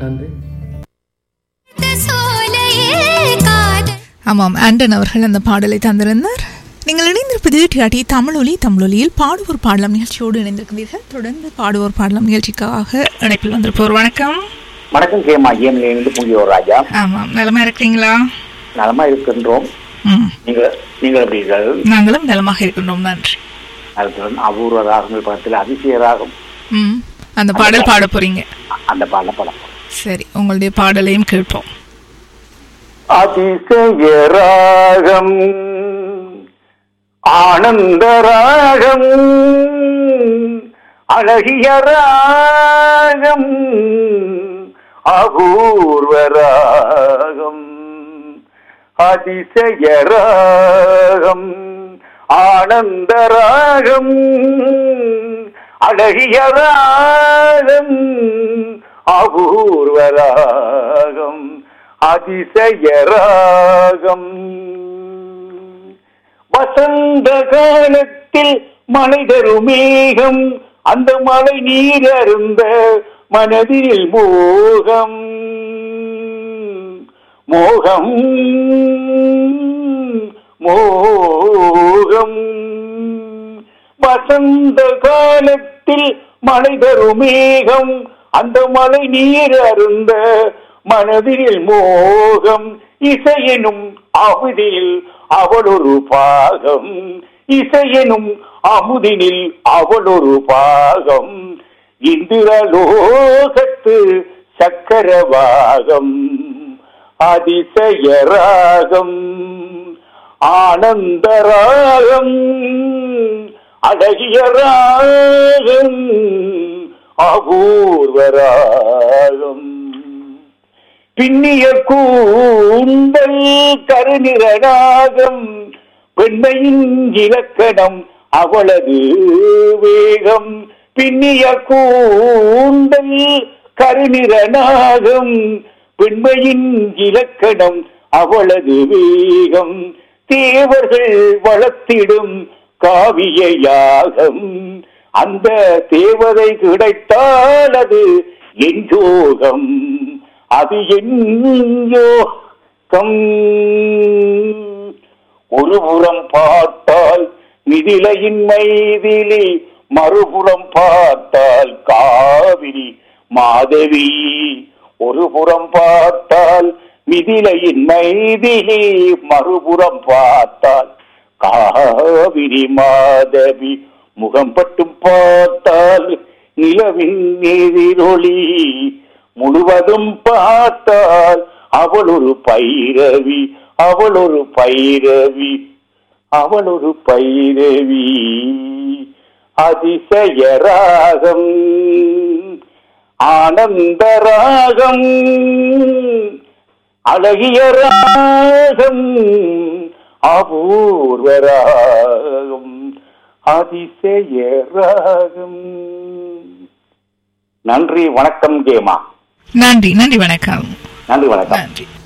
நன்றி ஆமாம் ஆண்டன் அவர்கள் அந்த பாடலை தந்திருந்தார் நீங்கள் இணைந்திருப்பது டிஆர்டி தமிழொலி தமிழொலியில் பாடுவோர் பாடலாம் நிகழ்ச்சியோடு இணைந்திருக்கிறீர்கள் தொடர்ந்து பாடுவோர் பாடலாம் நிகழ்ச்சிக்காக இணைப்பில் வந்திருப்போர் வணக்கம் வணக்கம் கேமா ஏமிலிருந்து புங்கியோர் ராஜா ஆமாம் நலமா இருக்கிறீங்களா நலமா இருக்கின்றோம் ம் நீங்கள் நீங்கள் எப்படி இருக்கிறீர்கள்? நாங்களும் நலமாக இருக்கின்றோம் நன்றி அதுடன் அபூர்வ ராகங்கள் படத்தில் அதிசய ராகம் ம் அந்த பாடல் பாட போறீங்க அந்த பாடல படம் சரி உங்களுடைய பாடலையும் கேட்போம் அதிசய ராகம் ஆனந்த ராகம் அழகிய ராகம் அபூர்வ ராகம் அதிசய ராகம் ஆனந்த ராகம் அழகிய ராகம் அபூர்வ ராகம் அதிசய ராகம் வசந்த காலத்தில் மழை தரும் மேகம் அந்த மழை நீர் அருந்த மனதில் மோகம் மோகம் மோகம் வசந்த காலத்தில் மழை தரும் மேகம் அந்த மழை நீர் அருந்த மனதில் மோகம் இசையெனும் அமுதில் அவள் ஒரு பாகம் இசையெனும் அமுதினில் அவள் ஒரு பாகம் இந்திரலோகத்து சக்கரவாகம் அதிசய ராகம் ஆனந்த ராகம் அழகிய ராகம் அபூர்வ ராகம் பின்னிய கூந்தல் கருநிறனாகம் பெண்மையின் இலக்கணம் அவளது வேகம் பின்னிய கூந்தல் கருநிறனாகம் பெண்மையின் இலக்கணம் அவளது வேகம் தேவர்கள் வளர்த்திடும் காவிய யாகம் அந்த தேவதை கிடைத்தால் அது என் யோகம் அது என் யோகம் ஒரு புறம் பார்த்தால் மிதிலையின் மைதிலி மறுபுறம் பார்த்தால் காவிரி மாதவி ஒரு புறம் பார்த்தால் மிதிலையின் மைதிலி மறுபுறம் பார்த்தால் காவிரி மாதவி முகம் பட்டும் பார்த்தால் நிலவின் எதிரொளி முழுவதும் பார்த்தால் அவள் ஒரு பைரவி அவள் ஒரு பைரவி அவள் ஒரு பைரவி அதிசய ராகம் ஆனந்த ராகம் அழகிய ராகம் அபூர்வ ராகம் அதிசய ராகம் நன்றி வணக்கம் கேமா நன்றி நன்றி வணக்கம் நன்றி வணக்கம் நன்றி